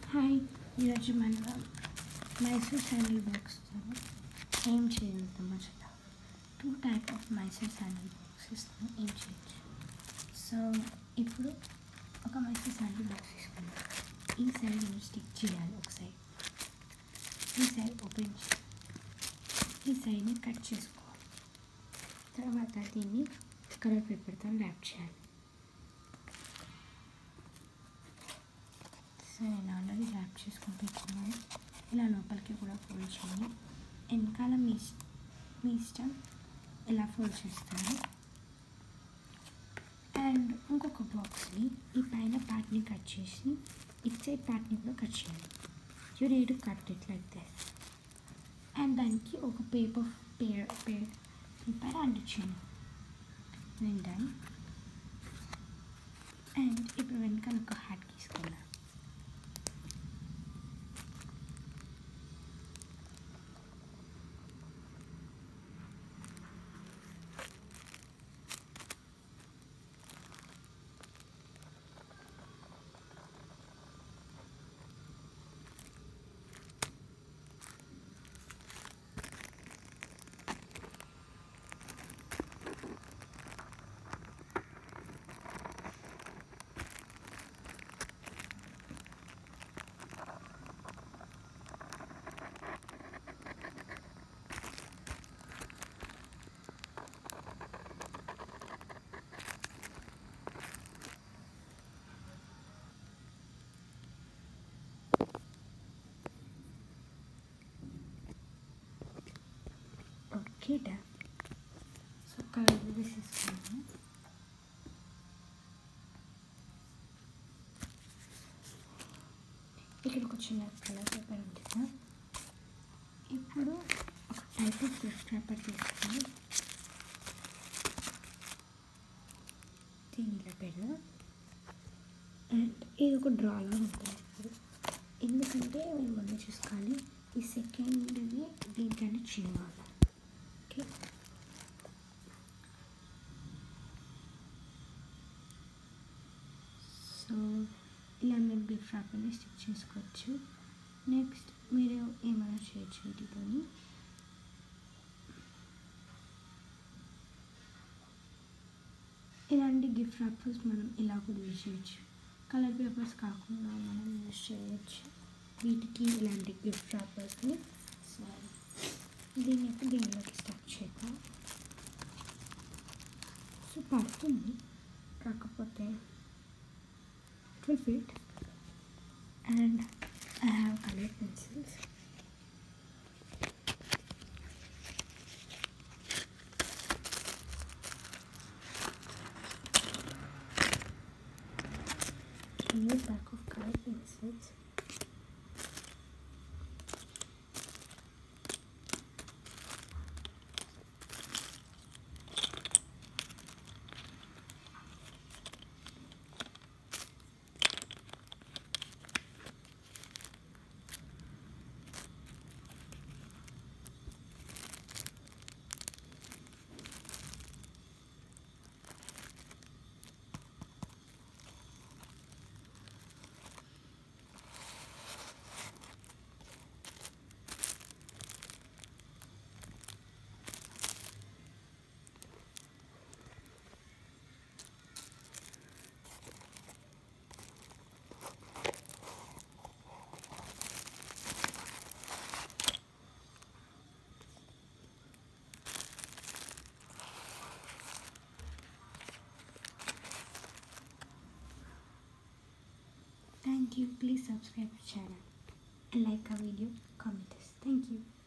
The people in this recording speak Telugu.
హాయ్ ఈరోజు మనం మైసూర్ శాండిల్ బాక్స్తో ఏం చేయగలుగుతామో చూద్దాం two type of Mysore sandal బాక్సెస్తో ఏం చేయొచ్చు సో ఇప్పుడు ఒక మైసూర్ శాండిల్ బాక్స్ తీసుకుందాం ఈ సైడ్ మీరు స్టిక్ చేయాలి ఒక సైడ్ ఈ సైడ్ ఓపెన్ చేయాలి ఈ సైడ్ని కట్ చేసుకోవాలి తర్వాత దీన్ని కలర్ పేపర్తో ర్యాప్ చేయాలి సో నేను ఆల్రెడీ ర్యాప్ చేసుకుని పెట్టుకున్నాను ఇలా లోపలికి కూడా ఫోల్డ్ చేయండి వెనకాల మీ ఇస్- మీ ఇష్టం ఎలా ఫోల్డ్ చేస్తారు అండ్ ఇంకొక బాక్స్ని ఈ పైన పార్ట్ని కట్ చేసి ఇట్ సైడ్ పార్ట్ని కూడా కట్ చేయండి you need cut it like this and దానికి ఒక పేపర్ పేర్ పేర్ పేపర్ అంటించండి నేను డన్ అండ్ ఇప్పుడు వెనకాల ఒక హ్యాట్ తీసుకున్నాను ఓకే డా సో కలర్ వేసేసుకున్నాను ఇక్కడ ఒక చిన్న కలర్ పేపర్ ఉంటుంది ఇప్పుడు ఒక టైప్ ఆఫ్ గిఫ్ట్ పేపర్ తీసుకొని దీని ఇలా పెడదాం అండ్ ఇది ఒక డ్రాలో ఉంటుంది ఇప్పుడు ఎందుకంటే మేము ముందు చూసుకోవాలి ఈ సెకండ్ని దీనికన్నా చిన్నగా ఓకే సో ఇలా మీరు గిఫ్ట్ రాకుండా స్టిచ్ చేసుకోవచ్చు నెక్స్ట్ మీరు ఏమైనా చేయొచ్చు వీటితోని ఇలాంటి గిఫ్ట్ రాపర్స్ మనం ఇలా కూడా యూజ్ చేయొచ్చు కలర్ పేపర్స్ కాకుండా మనం యూజ్ చేయొచ్చు వీటికి ఇలాంటి గిఫ్ట్ రాపర్స్ని సో దీన్ని అయితే దీనిలోకి స్టార్ట్ చేద్దాం సో పడుతుంది కాకపోతే full fit and I have colour pencils new pack of color pencils. Thank you. Please subscribe to channel and like our video. Comment this. Thank you.